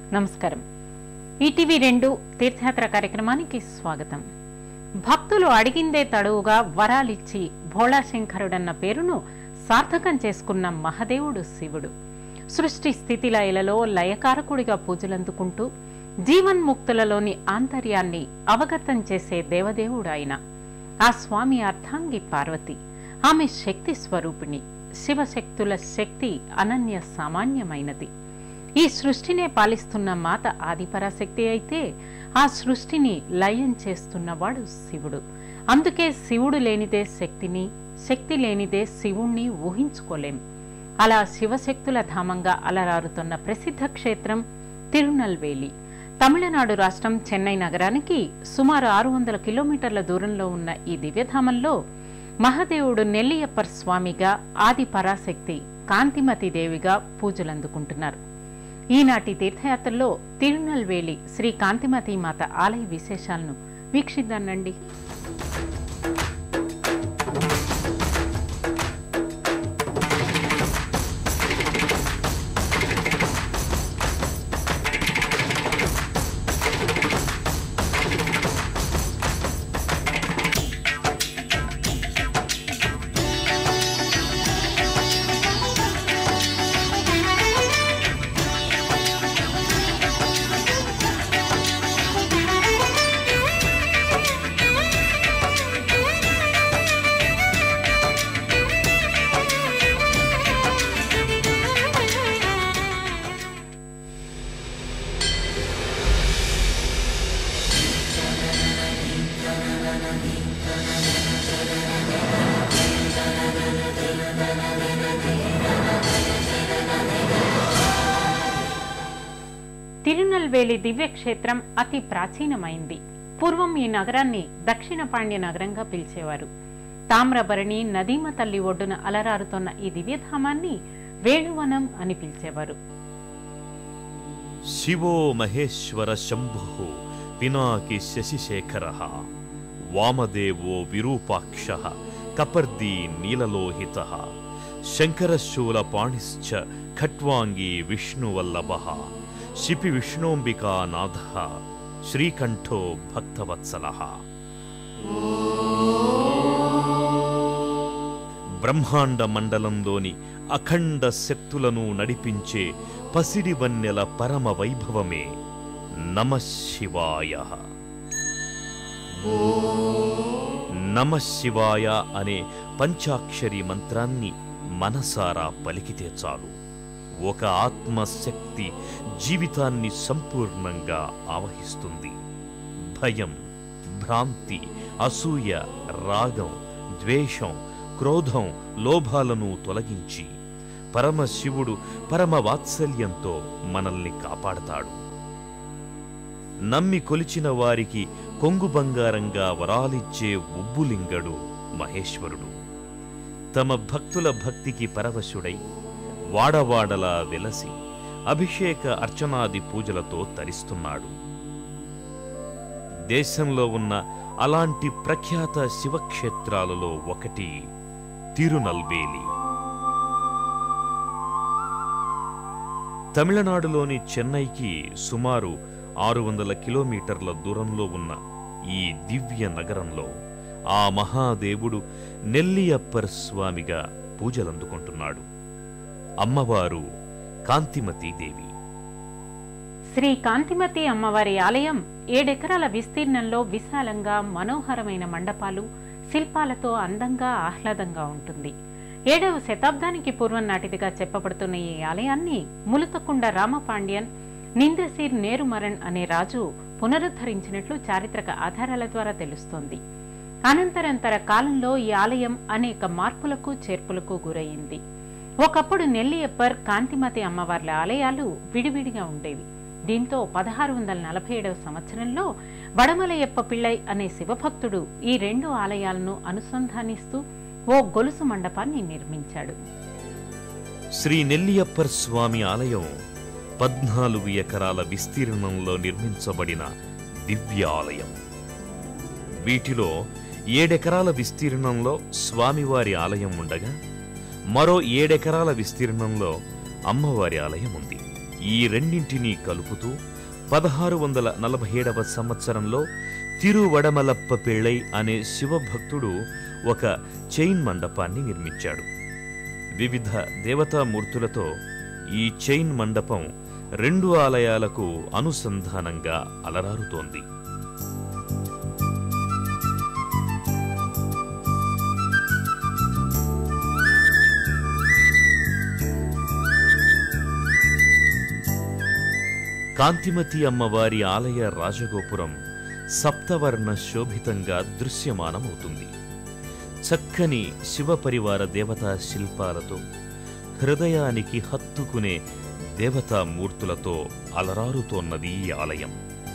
నమస్కారం ఈటీవీ రెండు తీర్థయాత్ర కార్యక్రమానికి స్వాగతం భక్తులు అడిగిందే తడువుగా వరాలిచ్చి భోళాశంకరుడన్న పేరును సార్థకం చేసుకున్న మహదేవుడు శివుడు సృష్టి స్థితిలయలలో లయకారకుడిగా పూజలందుకుంటూ జీవన్ముక్తులలోని ఆంతర్యాన్ని అవగతం చేసే దేవదేవుడు ఆయన ఆ స్వామి అర్థాంగి పార్వతి ఆమె శక్తి స్వరూపిణి శివశక్తుల శక్తి అనన్య సామాన్యమైనది ఈ సృష్టినే పాలిస్తున్న మాత ఆదిపరాశక్తి అయితే ఆ సృష్టిని లయం చేస్తున్నవాడు శివుడు అందుకే శివుడు లేనిదే శక్తిని శక్తి లేనిదే శివుణ్ణి ఊహించుకోలేం అలా శివశక్తుల ధామంగా అలరారుతున్న ప్రసిద్ధ క్షేత్రం తిరునల్వేలి తమిళనాడు రాష్ట్రం చెన్నై నగరానికి సుమారు ఆరు వందల కిలోమీటర్ల దూరంలో ఉన్న ఈ దివ్యధామంలో మహాదేవుడు నెల్లియప్పర్ స్వామిగా ఆది పరాశక్తి కాంతిమతి దేవిగా పూజలందుకుంటున్నారు ఈనాటి తీర్థయాత్రలో తిరునల్వేలి శ్రీ కాంతిమతి మాత ఆలయ విశేషాలను వీక్షిద్దానండి తిరునల్వేలి దివ్యక్షేత్రం అతి ప్రాచీనమైంది పూర్వం ఈ నగరాన్ని దక్షిణ పాండ్య నగరంగా పిలిచేవారు తామ్రభరణి నదీమ తల్లి ఒడ్డున అలరారుతోన్న ఈ దివ్యధామాన్ని వేణువనం అని పిలిచేవారు శివో మహేశ్వర శంభు పినాకి శశిశేఖర వామదేవో విరూపాక్ష కపర్ది నీలలోహిత శంకరశూల పాణిశ్చ ఖట్వాంగి విష్ణువల్లభ శిపి విష్ణోంబికా నాథ శ్రీకంఠో భక్తవత్సల బ్రహ్మాండ మండలంలోని అఖండ శక్తులను నడిపించే పసిడి వన్నెల పరమ వైభవమే నమ శివాయ నమ శివాయ అనే పంచాక్షరి మంత్రాన్ని మనసారా పలికితే చాలు ఒక ఆత్మశక్తి జీవితాన్ని సంపూర్ణంగా ఆవహిస్తుంది భయం భ్రాంతి అసూయ రాగం ద్వేషం క్రోధం లోభాలను తొలగించి పరమశివుడు పరమ వాత్సల్యంతో మనల్ని కాపాడతాడు నమ్మి కొలిచిన వారికి కొంగు బంగారంగా వరాలిచ్చే ఉబ్బులింగడు మహేశ్వరుడు తమ భక్తుల భక్తికి పరవశుడై వాడవాడలా వెలసి అభిషేక అర్చనాది పూజలతో తరిస్తున్నాడు దేశంలో ఉన్న అలాంటి ప్రఖ్యాత శివక్షేత్రాలలో ఒకటి తిరునల్వేలి తమిళనాడులోని చెన్నైకి సుమారు ఆరు వందల కిలోమీటర్ల దూరంలో ఉన్న ఈ దివ్య నగరంలో ఆ మహాదేవుడు నెల్లియప్పర్ స్వామిగా పూజలందుకుంటున్నాడు అమ్మవారు కాంతిమతి దేవి శ్రీ కాంతిమతి అమ్మవారి ఆలయం ఏడెకరాల విస్తీర్ణంలో విశాలంగా మనోహరమైన మండపాలు శిల్పాలతో అందంగా ఆహ్లాదంగా ఉంటుంది ఏడవ శతాబ్దానికి పూర్వం నాటిదిగా చెప్పబడుతున్న ఈ ఆలయాన్ని ములుతకుండ రామపాండ్యన్ నిందసీర్ నేరుమరణ్ అనే రాజు పునరుద్ధరించినట్లు చారిత్రక ఆధారాల ద్వారా తెలుస్తోంది అనంతరంతర కాలంలో ఈ ఆలయం అనేక మార్పులకు చేర్పులకు గురయింది ఒకప్పుడు నెల్లియప్పర్ కాంతిమతి అమ్మవార్ల ఆలయాలు విడివిడిగా ఉండేవి దీంతో పదహారు వందల నలభై ఏడవ సంవత్సరంలో వడమలయప్ప పిళ్ళై అనే శివభక్తుడు ఈ రెండు ఆలయాలను అనుసంధానిస్తూ ఓ గొలుసు మండపాన్ని నిర్మించాడు శ్రీ నెల్లియప్పర్ స్వామి ఆలయం పద్నాలుగు ఎకరాల విస్తీర్ణంలో నిర్మించబడిన దివ్య ఆలయం వీటిలో ఏడెకరాల విస్తీర్ణంలో స్వామివారి ఆలయం ఉండగా మరో ఏడెకరాల విస్తీర్ణంలో అమ్మవారి ఆలయం ఉంది ఈ రెండింటినీ కలుపుతూ పదహారు వందల నలభై ఏడవ సంవత్సరంలో తిరువడమలప్ప పేళై అనే శివభక్తుడు ఒక చైన్ మండపాన్ని నిర్మించాడు వివిధ దేవతామూర్తులతో ఈ చైన్ మండపం రెండు ఆలయాలకు అనుసంధానంగా అలరారుతోంది కాంతిమతి అమ్మవారి ఆలయ రాజగోపురం సప్తవర్ణ శోభితంగా దృశ్యమానమవుతుంది చక్కని శివపరివార దేవతా శిల్పాలతో హృదయానికి హత్తుకునే దేవతా మూర్తులతో అలరారుతోన్నది ఈ ఆలయం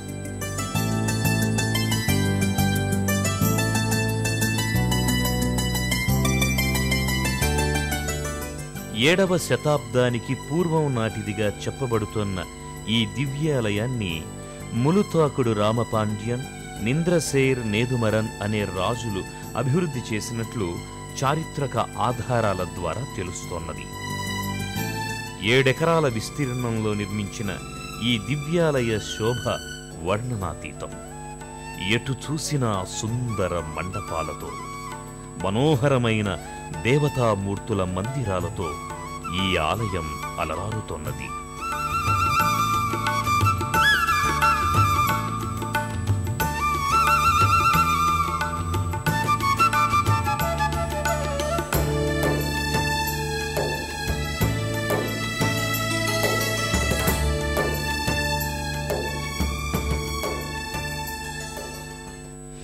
ఏడవ శతాబ్దానికి పూర్వం నాటిదిగా చెప్పబడుతోన్న ఈ దివ్యాలయాన్ని ములుతాకుడు రామపాండ్యన్ నింద్రసేర్ నేదుమరన్ అనే రాజులు అభివృద్ధి చేసినట్లు చారిత్రక ఆధారాల ద్వారా తెలుస్తోన్నది ఏడెకరాల విస్తీర్ణంలో నిర్మించిన ఈ దివ్యాలయ శోభ వర్ణనాతీతం ఎటు చూసినా సుందర మండపాలతో మనోహరమైన దేవతామూర్తుల మందిరాలతో ఈ ఆలయం అలరారుతోన్నది